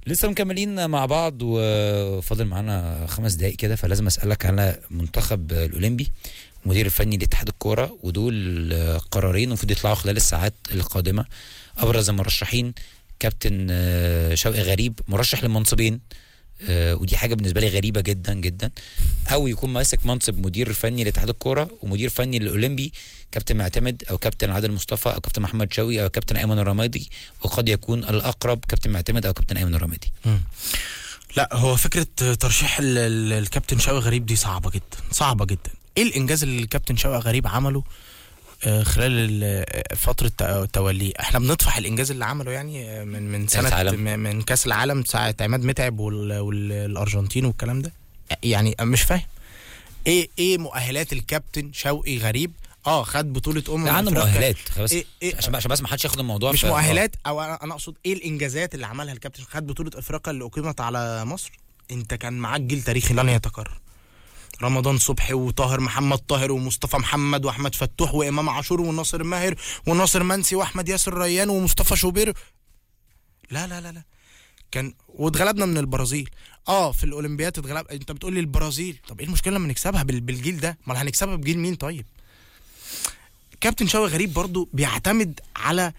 لسه مكملين مع بعض وفاضل معانا خمس دقايق كده فلازم اسالك على منتخب الاولمبي المدير الفني لاتحاد الكوره ودول قرارين المفروض يطلعوا خلال الساعات القادمه ابرز المرشحين كابتن آه، شوقي غريب مرشح لمنصبين آه، ودي حاجه بالنسبه لي غريبه جدا جدا او يكون ماسك منصب مدير فني لاتحاد الكوره ومدير فني للاولمبي كابتن معتمد او كابتن عادل مصطفى او كابتن محمد شوقي او كابتن ايمن الرمادي وقد يكون الاقرب كابتن معتمد او كابتن ايمن الرمادي لا هو فكره ترشيح ال- ال- الكابتن شوقي غريب دي صعبه جدا صعبه جدا ايه الانجاز اللي الكابتن شوقي غريب عمله آه، خلال ال- فتره ت- توليه احنا بنطفح الانجاز اللي عمله يعني آه، من من كأس سنه العالم. م- من كاس العالم ساعه عماد متعب وال- والارجنتين والكلام ده يعني مش فاهم ايه ايه مؤهلات الكابتن شوقي غريب اه خد بطوله امم لا عنده أفريقيا. مؤهلات بس إيه إيه عشان عشان بس ما حدش ياخد الموضوع مش في- مؤهلات او انا أنا اقصد ايه الانجازات اللي عملها الكابتن خد بطوله افريقيا اللي اقيمت على مصر انت كان معاك جيل تاريخي لن يتكرر رمضان صبحي وطاهر محمد طاهر ومصطفى محمد واحمد فتوح وامام عاشور وناصر ماهر وناصر منسي واحمد ياسر ريان ومصطفى شوبير لا لا لا لا كان واتغلبنا من البرازيل اه في الاولمبياد اتغلب انت بتقول لي البرازيل طب ايه المشكله لما نكسبها بال- بالجيل ده امال هنكسبها بجيل مين طيب كابتن شوقي غريب برضو بيعتمد على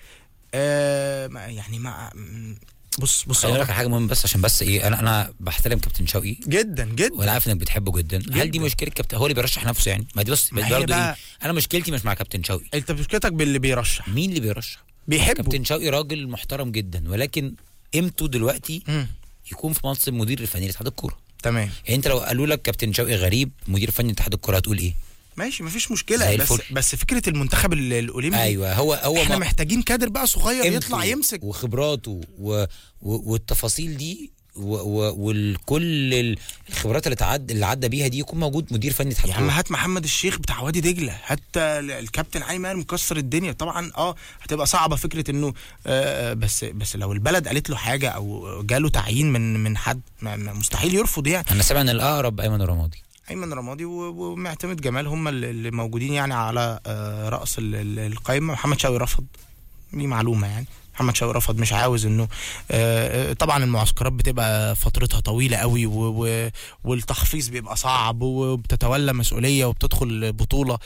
آه ما- يعني ما م- بص بص خليني اقول لك على حاجه مهمه بس عشان بس ايه انا انا بحترم كابتن شوقي جدا جدا وانا عارف انك بتحبه جدا. هل دي جداً. مشكله كابتن هو اللي بيرشح نفسه يعني ما دي بص ما هي برضه ايه بقى- انا مشكلتي مش مع كابتن شوقي انت مشكلتك باللي بيرشح مين اللي بيرشح بيحبه كابتن شوقي راجل محترم جدا ولكن قيمته دلوقتي مم. يكون في منصب مدير الفني لاتحاد الكوره تمام يعني انت لو قالوا لك كابتن شوقي غريب مدير فني اتحاد الكوره هتقول ايه ماشي مفيش زي مشكله بس الفل. بس فكره المنتخب ال- الاولمبي ايوه هو هو احنا ما- محتاجين كادر بقى صغير قيمته يطلع يمسك وخبراته و... و... والتفاصيل دي و... و... والكل ال- الخبرات اللي تعد اللي عدى بيها دي يكون موجود مدير فني اتحاد يا عم الكوره هات محمد الشيخ بتاع وادي دجله هات ال- الكابتن ايمن مكسر الدنيا طبعا اه هتبقى صعبه فكره انه آه بس بس لو البلد قالت له حاجه او جاله تعيين من من حد ما- ما- مستحيل يرفض يعني انا سامع ان الاقرب ايمن الرمادي ايمن رمادي و- ومعتمد جمال هم اللي اللي موجودين يعني على آه، راس ال- ال- القائمه محمد شوقي رفض دي معلومه يعني محمد شوقي رفض مش عاوز انه آه، آه، طبعا المعسكرات بتبقى فترتها طويله قوي و- و- والتحفيظ بيبقى صعب وبتتولى مسؤوليه وبتدخل بطوله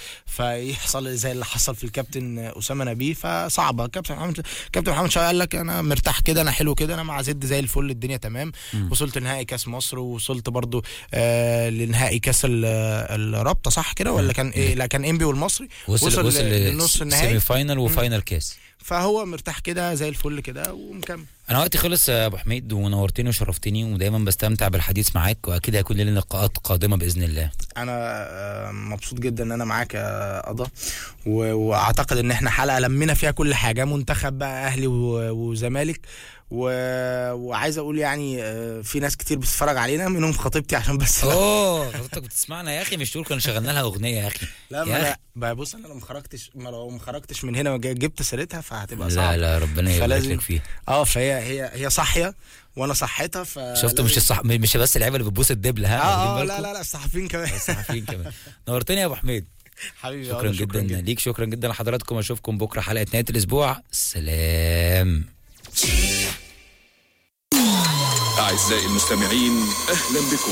فيحصل زي اللي حصل في الكابتن اسامه نبيه فصعبه كابتن محمد كابتن محمد شوقي قال لك انا مرتاح كده انا حلو كده انا مع زد زي الفل الدنيا تمام مم. وصلت نهائي كاس مصر ووصلت برضو آه لنهائي كاس ال- الرابطه صح كده ولا كان ايه لا كان انبي والمصري وصل وصل وصل لنص سيمي النهائي فاينل وفاينل كاس فهو مرتاح كده زي الفل كده ومكمل انا وقتي خلص يا ابو حميد ونورتني وشرفتني ودايما بستمتع بالحديث معاك واكيد هيكون لنا لقاءات قادمه باذن الله انا آه، مبسوط جدا ان انا معاك يا قضا و- واعتقد ان احنا حلقه لمينا فيها كل حاجه منتخب بقى اهلي و- وزمالك و... وعايز اقول يعني آه، في ناس كتير بتتفرج علينا منهم خطيبتي عشان بس اوه حضرتك بتسمعنا يا اخي مش تقول كنا شغلنا لها اغنيه يا اخي لا ما يا لا أخي. بقى بص انا لو ما خرجتش ما لو ما خرجتش من هنا وجبت سيرتها فهتبقى لا صعبه لا ربنا يبارك فلازم- لك فيها اه فهي هي هي صاحيه وانا صحيتها ف شفتوا مش الصح مش بس اللعيبه اللي بتبوس الدبله ها اه اه واخدين لا بالكم؟ لا لا الصحفيين كمان الصحفيين كمان نورتني يا ابو حميد حبيبي يا شكرا قضا، جدا ليك شكرا جدا لحضراتكم اشوفكم بكره حلقه نهايه الاسبوع سلام أعزائي المستمعين أهلا بكم